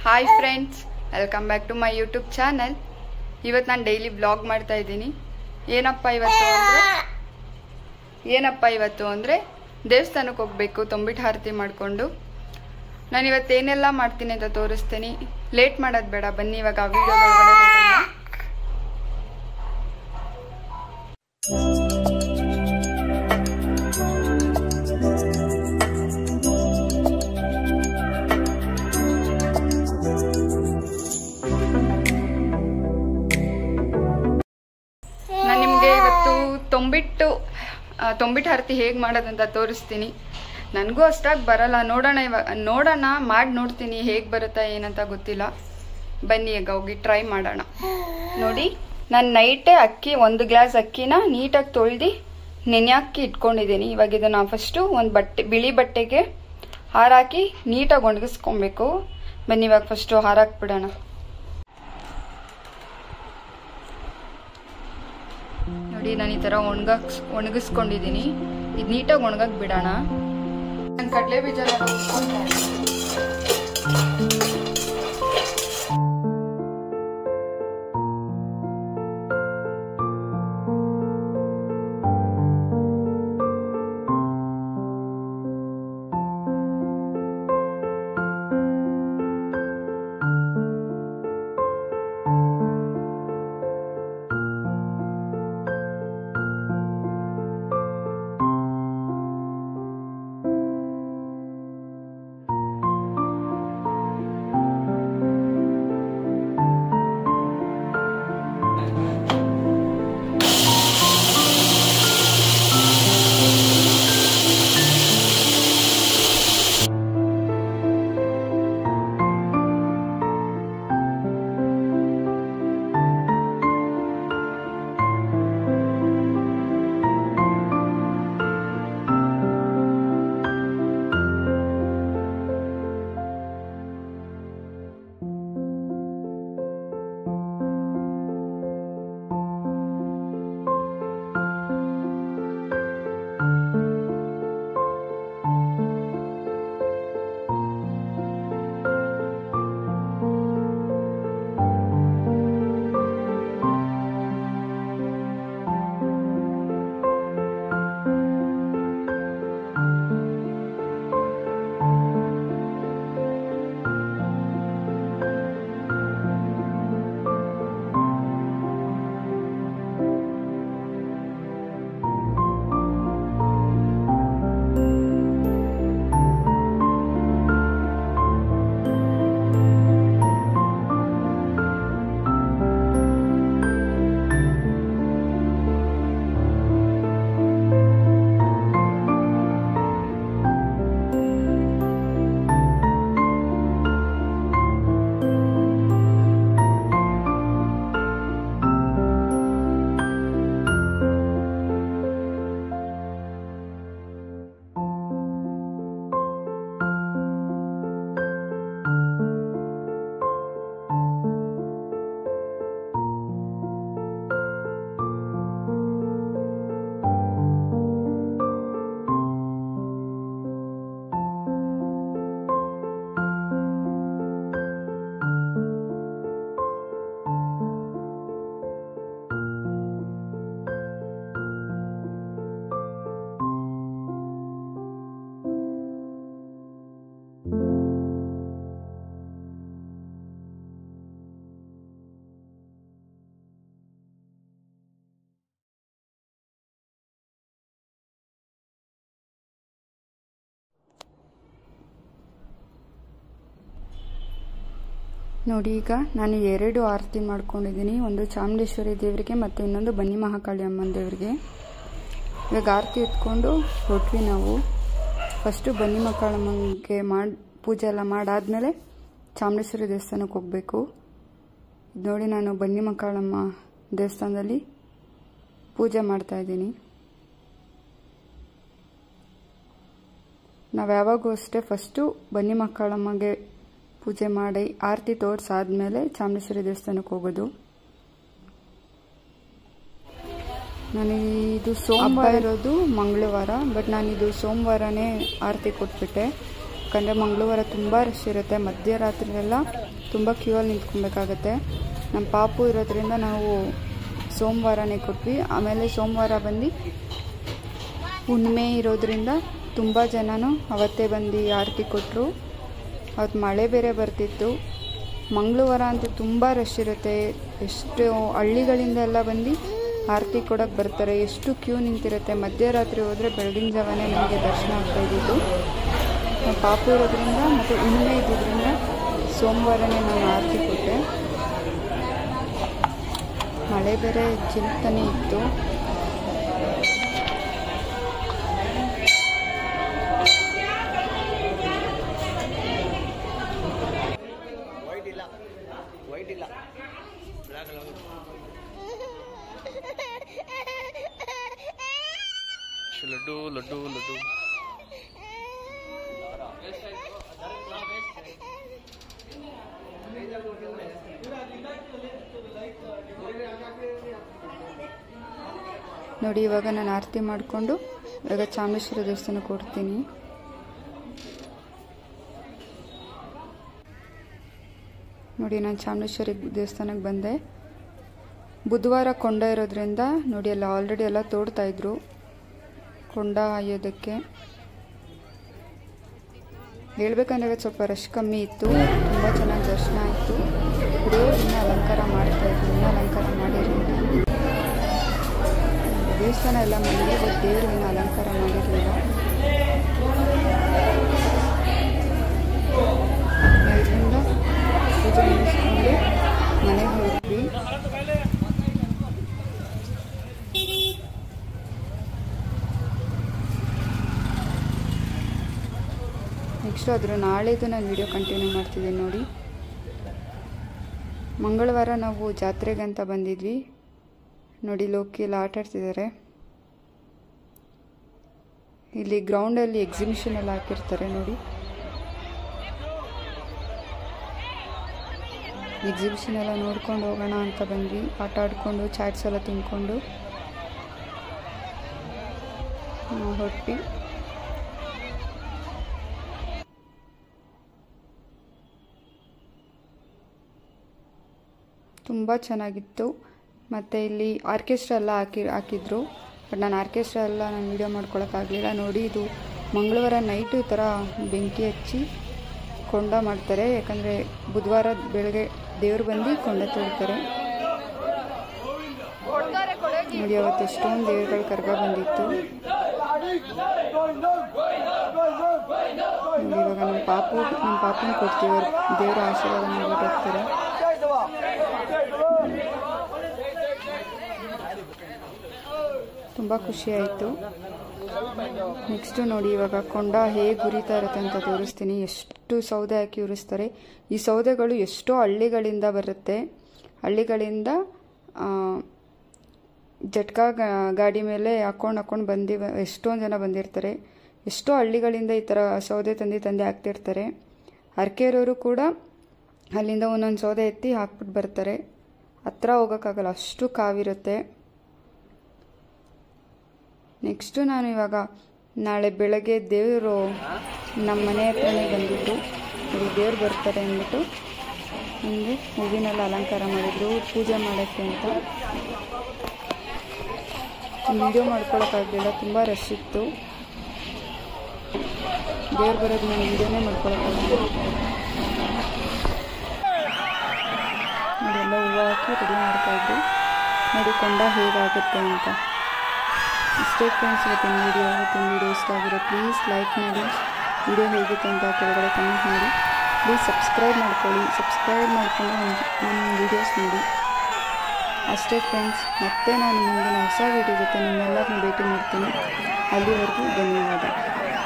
hi friends welcome back to my YouTube channel ಇವತ್ತು ನಾನು daily blog ಮಾಡ್ತಾ ಇದ್ದೀನಿ ಏನಪ್ಪ ಇವತ್ತು ಅಂದರೆ ಏನಪ್ಪ ಇವತ್ತು ಅಂದರೆ ದೇವಸ್ಥಾನಕ್ಕೆ ಹೋಗಬೇಕು ತೊಂಬಿಟ್ಟು ಆರತಿ ಮಾಡಿಕೊಂಡು ನಾನು ಇವತ್ತು ಏನೆಲ್ಲ ಮಾಡ್ತೀನಿ ಅಂತ ತೋರಿಸ್ತೀನಿ ಲೇಟ್ ಮಾಡೋದು ಬೇಡ ಬನ್ನಿ ಇವಾಗ ಆ ವಿಡಿಯೋ ಒಳಗಡೆ ಹೋಗೋಣ ನಾನು ನಿಮಗೆ ಇವತ್ತು ತೊಂಬಿಟ್ಟು ಆ, ತೊಂಬಿಟ್ಟು ಆರತಿ ಹೇಗೆ ಮಾಡೋದಂತ ತೋರಿಸ್ತೀನಿ ನನಗೂ ಅಷ್ಟಾಗಿ ಬರಲ್ಲ ನೋಡೋಣ ಇವಾಗ ನೋಡೋಣ ಮಾಡಿ ನೋಡ್ತೀನಿ ಹೇಗೆ ಬರುತ್ತಾ ಏನಂತ ಗೊತ್ತಿಲ್ಲ ಬನ್ನಿ ಈಗ ಹೋಗಿ ಟ್ರೈ ಮಾಡೋಣ ನೋಡಿ ನಾನು ನೈಟೇ ಅಕ್ಕಿ ಒಂದು ಗ್ಲಾಸ್ ಅಕ್ಕಿನ ನೀಟಾಗಿ ತೊಳ್ದು ನೆನೆಹಾಕಿ ಇಟ್ಕೊಂಡಿದ್ದೀನಿ ಇವಾಗ ಇದನ್ನು ಫಸ್ಟು ಒಂದು ಬಟ್ಟೆ ಬಿಳಿ ಬಟ್ಟೆಗೆ ಹಾರಾಕಿ ನೀಟಾಗಿ ಒಣಗಿಸ್ಕೊಬೇಕು ಬನ್ನಿ ಇವಾಗ ಫಸ್ಟು ಹಾರಾಕ್ಬಿಡೋಣ ನೋಡಿ ನಾನು ಈ ಥರ ಒಣಗಾಕ್ಸ್ ಒಣಗಿಸ್ಕೊಂಡಿದ್ದೀನಿ ಇದು ನೀಟಾಗಿ ಒಣಗಕ್ಕೆ ಬಿಡೋಣ ನಾನು ಕಡಲೆ ಬೀಜ ನೋಡಿ ಈಗ ನಾನು ಎರಡು ಆರತಿ ಮಾಡ್ಕೊಂಡಿದ್ದೀನಿ ಒಂದು ಚಾಮುಂಡೇಶ್ವರಿ ದೇವರಿಗೆ ಮತ್ತು ಇನ್ನೊಂದು ಬನ್ನಿ ಮಹಾಕಾಳಿ ಅಮ್ಮನ ದೇವರಿಗೆ ಇವಾಗ ಆರತಿ ಎತ್ಕೊಂಡು ಹೊಟ್ವಿ ನಾವು ಫಸ್ಟು ಬನ್ನಿ ಮಕ್ಕಳಮ್ಮಂಗೆ ಮಾಡಿ ಪೂಜೆ ಎಲ್ಲ ಮಾಡಾದ್ಮೇಲೆ ಚಾಮುಂಡೇಶ್ವರಿ ದೇವಸ್ಥಾನಕ್ಕೆ ಹೋಗಬೇಕು ನೋಡಿ ನಾನು ಬನ್ನಿ ಮಕ್ಕಳಮ್ಮ ದೇವಸ್ಥಾನದಲ್ಲಿ ಪೂಜೆ ಮಾಡ್ತಾ ಇದ್ದೀನಿ ನಾವು ಯಾವಾಗೂ ಅಷ್ಟೇ ಫಸ್ಟು ಬನ್ನಿ ಮಕ್ಕಳಮ್ಮಗೆ ಪೂಜೆ ಮಾಡಿ ಆರತಿ ತೋರಿಸಾದ್ಮೇಲೆ ಚಾಮುಂಡೇಶ್ವರಿ ದೇವಸ್ಥಾನಕ್ಕೆ ಹೋಗೋದು ನಾನು ಇದು ಸೋಮವಾರ ಇರೋದು ಮಂಗಳವಾರ ಬಟ್ ನಾನಿದು ಸೋಮವಾರನೇ ಆರತಿ ಕೊಟ್ಬಿಟ್ಟೆ ಯಾಕಂದರೆ ಮಂಗಳವಾರ ತುಂಬ ರಶ್ ಇರುತ್ತೆ ಮಧ್ಯರಾತ್ರಿಯೆಲ್ಲ ತುಂಬ ಕ್ಯೂ ಅಲ್ಲಿ ನಿಂತ್ಕೊಬೇಕಾಗತ್ತೆ ನಮ್ಮ ಪಾಪು ಇರೋದ್ರಿಂದ ನಾವು ಸೋಮವಾರನೇ ಕೊಟ್ವಿ ಆಮೇಲೆ ಸೋಮವಾರ ಬಂದು ಹುಣ್ಣಿಮೆ ಇರೋದ್ರಿಂದ ತುಂಬ ಜನನು ಅವತ್ತೇ ಬಂದು ಆರತಿ ಕೊಟ್ಟರು ಅವತ್ತು ಮಳೆ ಬೇರೆ ಬರ್ತಿತ್ತು ಮಂಗಳವಾರ ಅಂತೂ ತುಂಬ ರಶ್ ಇರುತ್ತೆ ಎಷ್ಟು ಹಳ್ಳಿಗಳಿಂದ ಎಲ್ಲ ಬಂದು ಆರತಿ ಕೊಡೋಕ್ಕೆ ಬರ್ತಾರೆ ಎಷ್ಟು ಕ್ಯೂ ನಿಂತಿರುತ್ತೆ ಮಧ್ಯರಾತ್ರಿ ಹೋದರೆ ಬೆಳಗಿನ ಜಾವನೇ ನಮಗೆ ದರ್ಶನ ಆಗ್ತಾ ಇದ್ದಿದ್ದು ನಮ್ಮ ಪಾಪು ಇರೋದ್ರಿಂದ ಮತ್ತು ಹುಣ್ಣಿಮೆ ಇದ್ದಿದ್ದರಿಂದ ಸೋಮವಾರನೇ ನಾನು ಆರತಿ ಕೊಟ್ಟೆ ಮಳೆ ಬೇರೆ ಚಿಂತನೆ ಇತ್ತು ವೈಟ್ ಇಲ್ಲ ವೈಟ್ ಇಲ್ಲ ಬ್ಲ್ಯಾಕ್ ಲಡ್ಡು ಲಡ್ಡು ಲಡ್ಡು ನೋಡಿ ಇವಾಗ ನಾನು ಆರತಿ ಮಾಡಿಕೊಂಡು ಇವಾಗ ಚಾಮೇಶ್ವರ ದೇವಸ್ಥಾನಕ್ಕೆ ಕೊಡ್ತೀನಿ ನೋಡಿ ನಾನು ಚಾಮೇಶ್ವರಿ ದೇವಸ್ಥಾನಕ್ಕೆ ಬಂದೆ ಬುಧವಾರ ಕೊಂಡ ಇರೋದ್ರಿಂದ ನೋಡಿ ಎಲ್ಲ ಆಲ್ರೆಡಿ ಎಲ್ಲ ತೋಡ್ತಾ ಇದ್ರು ಕೊಂಡ ಹಾಯೋದಕ್ಕೆ ಹೇಳ್ಬೇಕಂದ್ರೆ ಇವತ್ತು ಸ್ವಲ್ಪ ರಶ್ ಕಮ್ಮಿ ಇತ್ತು ತುಂಬ ಚೆನ್ನಾಗಿ ದರ್ಶನ ಆಯಿತು ದೇವ್ರನ್ನ ಅಲಂಕಾರ ಮಾಡ್ತಾ ಇದ್ರು ಇನ್ನೂ ಅಲಂಕಾರ ಮಾಡಿರಲಿಲ್ಲ ದೇವಸ್ಥಾನ ಎಲ್ಲ ಮಾಡಿದ್ರೆ ಬಟ್ ದೇವ್ರನ್ನ ಅಲಂಕಾರ ಮಾಡಿರಲಿಲ್ಲ ಇದರಿಂದ ಪೂಜೆ ಮುಗಿಸ್ಕೊಂಡು ಮನೆಗೆ ಹೋದ್ವಿ ನೆಕ್ಸ್ಟ್ ಅದ್ರ ನಾಳೆದು ನಾನು ವಿಡಿಯೋ ಕಂಟಿನ್ಯೂ ಮಾಡ್ತಿದ್ದೀನಿ ನೋಡಿ ಮಂಗಳವಾರ ನಾವು ಜಾತ್ರೆಗೆ ಅಂತ ಬಂದಿದ್ವಿ ನೋಡಿ ಲೋಕಿ ಎಲ್ಲ ಆಟ ಆಡ್ತಿದ್ದಾರೆ ಇಲ್ಲಿ ಗ್ರೌಂಡಲ್ಲಿ ಎಕ್ಸಿಬಿಷನ್ ಎಲ್ಲ ಹಾಕಿರ್ತಾರೆ ನೋಡಿ ಎಕ್ಸಿಬಿಷನ್ ಎಲ್ಲ ನೋಡ್ಕೊಂಡು ಹೋಗೋಣ ಅಂತ ಬಂದ್ವಿ ಆಟ ಆಡ್ಕೊಂಡು ಚಾಟ್ಸ್ ಎಲ್ಲ ತಿನ್ಕೊಂಡು ನಾವು ಹೊಟ್ಟಿ ತುಂಬ ಚೆನ್ನಾಗಿತ್ತು ಮತ್ತು ಇಲ್ಲಿ ಆರ್ಕೆಸ್ಟ್ರಾ ಎಲ್ಲ ಹಾಕಿ ಹಾಕಿದ್ರು ಬಟ್ ನಾನು ಆರ್ಕೆಸ್ಟ್ರಾ ಎಲ್ಲ ನಾನು ವೀಡಿಯೋ ಮಾಡ್ಕೊಳಕ್ಕಾಗಲಿಲ್ಲ ನೋಡಿ ಇದು ಮಂಗಳವಾರ ನೈಟು ಈ ಥರ ಬೆಂಕಿ ಹಚ್ಚಿ ಕೊಂಡ ಮಾಡ್ತಾರೆ ಯಾಕಂದರೆ ಬುಧವಾರ ಬೆಳಗ್ಗೆ ದೇವ್ರು ಬಂದು ಕೊಂಡ ತೊಳ್ತಾರೆ ನೋಡಿ ಅವತ್ತು ಎಷ್ಟೊಂದು ದೇವ್ರುಗಳು ಕರ್ಗ ಬಂದಿತ್ತು ನೋಡಿ ಇವಾಗ ನಮ್ಮ ಪಾಪು ನಮ್ಮ ಪಾಪನ ಕೊಡ್ತೀವಿ ಅವ್ರು ದೇವರ ಆಶೀರ್ವಾದ ಮಾಡ್ಬಿಟ್ಟು ಹೋಗ್ತಾರೆ ತುಂಬ ಖುಷಿ ಆಯಿತು ನೆಕ್ಸ್ಟು ನೋಡಿ ಇವಾಗ ಕೊಂಡ ಹೇಗೆ ಉರಿತಾ ಇರುತ್ತೆ ಅಂತ ತೋರಿಸ್ತೀನಿ ಎಷ್ಟು ಸೌದೆ ಹಾಕಿ ಉರಿಸ್ತಾರೆ ಈ ಸೌದೆಗಳು ಎಷ್ಟೋ ಹಳ್ಳಿಗಳಿಂದ ಬರುತ್ತೆ ಹಳ್ಳಿಗಳಿಂದ ಆ, ಜಟ್ಕಾ ಗಾ- ಗಾಡಿ ಮೇಲೆ ಹಾಕೊಂಡು ಹಾಕೊಂಡು ಬಂದಿ ಎಷ್ಟೊಂದು ಜನ ಬಂದಿರ್ತಾರೆ ಎಷ್ಟೋ ಹಳ್ಳಿಗಳಿಂದ ಈ ಥರ ಸೌದೆ ತಂದು ತಂದೆ ಹಾಕ್ತಿರ್ತಾರೆ ಅರ್ಕೆರೋರು ಕೂಡ ಅಲ್ಲಿಂದ ಒಂದೊಂದು ಸೌದೆ ಎತ್ತಿ ಹಾಕ್ಬಿಟ್ಟು ಬರ್ತಾರೆ ಹತ್ರ ಹೋಗೋಕ್ಕಾಗಲ್ಲ ಅಷ್ಟು ಕಾವಿರುತ್ತೆ ನೆಕ್ಸ್ಟು ನಾನು ಇವಾಗ ನಾಳೆ ಬೆಳಗ್ಗೆ ದೇವರು ನಮ್ಮ ಮನೆ ಹತ್ರನೇ ಬಂದಿದ್ದು ನೋಡಿ ದೇವ್ರು ಬರ್ತಾರೆ ಅಂದ್ಬಿಟ್ಟು ಹಿಂಗೆ ಹೂವಿನೆಲ್ಲ ಅಲಂಕಾರ ಮಾಡಿದ್ರು ಪೂಜೆ ಮಾಡೋಕ್ಕೆ ಅಂತ ವಿಡಿಯೋ ಮಾಡ್ಕೊಳಕ್ಕಾಗಲಿಲ್ಲ ತುಂಬ ರಶ್ ಇತ್ತು ದೇವ್ರು ಬರೋದು ನಾನು ವಿಡಿಯೋನೇ ಮಾಡ್ಕೊಳಕ್ಕಾಗಲಿಲ್ಲ ನೋಡಿ ಎಲ್ಲ ಹೂವು ಹಾಕಿ ರೆಡಿ ಮಾಡ್ತಾಯಿದ್ದು ನೋಡಿ ಕೊಂಡ ಹೇಗಾಗುತ್ತೆ ಅಂತ ಇಷ್ಟೇ ಫ್ರೆಂಡ್ಸ್ ಇವತ್ತಿನ ವೀಡಿಯೋ ಇವತ್ತಿನ ವೀಡಿಯೋ ಇಷ್ಟ ಆಗಿರೋ ಪ್ಲೀಸ್ ಲೈಕ್ ಮಾಡಿ ವಿಡಿಯೋ ಹೇಗಿತ್ತು ಅಂತ ಕೆಳಗಡೆ ಕಮೆಂಟ್ ಮಾಡಿ ಪ್ಲೀಸ್ ಸಬ್ಸ್ಕ್ರೈಬ್ ಮಾಡ್ಕೊಳ್ಳಿ ಸಬ್ಸ್ಕ್ರೈಬ್ ಮಾಡಿಕೊಂಡು ನಮ್ಮ ನಮ್ಮ ವೀಡಿಯೋಸ್ ನೋಡಿ ಅಷ್ಟೇ ಫ್ರೆಂಡ್ಸ್ ಮತ್ತೆ ನಾನು ಮುಂದಿನ ಹೊಸ ವೀಡಿಯೋ ಜೊತೆ ನಿಮ್ಮೆಲ್ಲರನ್ನೂ ಭೇಟಿ ಮಾಡ್ತೀನಿ ಅಲ್ಲಿವರೆಗೂ ಧನ್ಯವಾದ